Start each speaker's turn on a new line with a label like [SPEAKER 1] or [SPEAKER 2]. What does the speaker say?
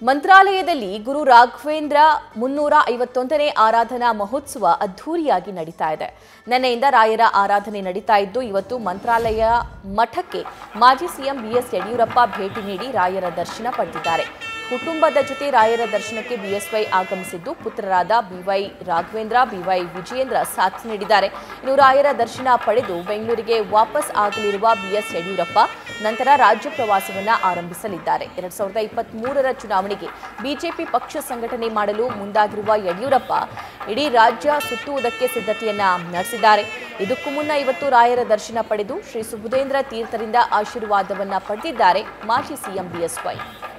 [SPEAKER 1] ಮಂತ್ರಾಲಯದಲ್ಲಿ ಗುರು ರಾಘವೇಂದ್ರ ಮುನ್ನೂರ ಐವತ್ತೊಂದನೇ ಆರಾಧನಾ ಮಹೋತ್ಸವ ಅದ್ಧೂರಿಯಾಗಿ ನಡೀತಾ ಇದೆ ನಿನ್ನೆಯಿಂದ ರಾಯರ ಆರಾಧನೆ ನಡೀತಾ ಇದ್ದು ಇವತ್ತು ಮಂತ್ರಾಲಯ ಮಠಕ್ಕೆ ಮಾಜಿ ಸಿಎಂ ಬಿಎಸ್ ಯಡಿಯೂರಪ್ಪ ಭೇಟಿ ನೀಡಿ ರಾಯರ ದರ್ಶನ ಪಡೆದಿದ್ದಾರೆ ಕುಟುಂಬದ ಜೊತೆ ರಾಯರ ದರ್ಶನಕ್ಕೆ ಬಿಎಸ್ವೈ ಆಗಮಿಸಿದ್ದು ಪುತ್ರರಾದ ಬಿವೈ ರಾಘವೇಂದ್ರ ಬಿವೈ ವಿಜಯೇಂದ್ರ ಸಾಥ್ ನೀಡಿದ್ದಾರೆ ಇನ್ನು ರಾಯರ ದರ್ಶನ ಪಡೆದು ಬೆಂಗಳೂರಿಗೆ ವಾಪಸ್ ಆಗಲಿರುವ ಬಿಎಸ್ ಯಡಿಯೂರಪ್ಪ ನಂತರ ರಾಜ್ಯ ಪ್ರವಾಸವನ್ನ ಆರಂಭಿಸಲಿದ್ದಾರೆ ಎರಡ್ ಸಾವಿರದ ಇಪ್ಪತ್ತ್ ಮೂರರ ಚುನಾವಣೆಗೆ ಬಿಜೆಪಿ ಪಕ್ಷ ಸಂಘಟನೆ ಮಾಡಲು ಮುಂದಾಗಿರುವ ಯಡಿಯೂರಪ್ಪ ಇಡೀ ರಾಜ್ಯ ಸುತ್ತುವುದಕ್ಕೆ ಸಿದ್ಧತೆಯನ್ನ ನಡೆಸಿದ್ದಾರೆ ಇದಕ್ಕೂ ಮುನ್ನ ಇವತ್ತು ರಾಯರ ದರ್ಶನ ಪಡೆದು ಶ್ರೀ ಸುಬುಧೇಂದ್ರ ತೀರ್ಥರಿಂದ ಆಶೀರ್ವಾದವನ್ನ ಪಡೆದಿದ್ದಾರೆ ಮಾಜಿ ಸಿಎಂ ಬಿಎಸ್ವೈ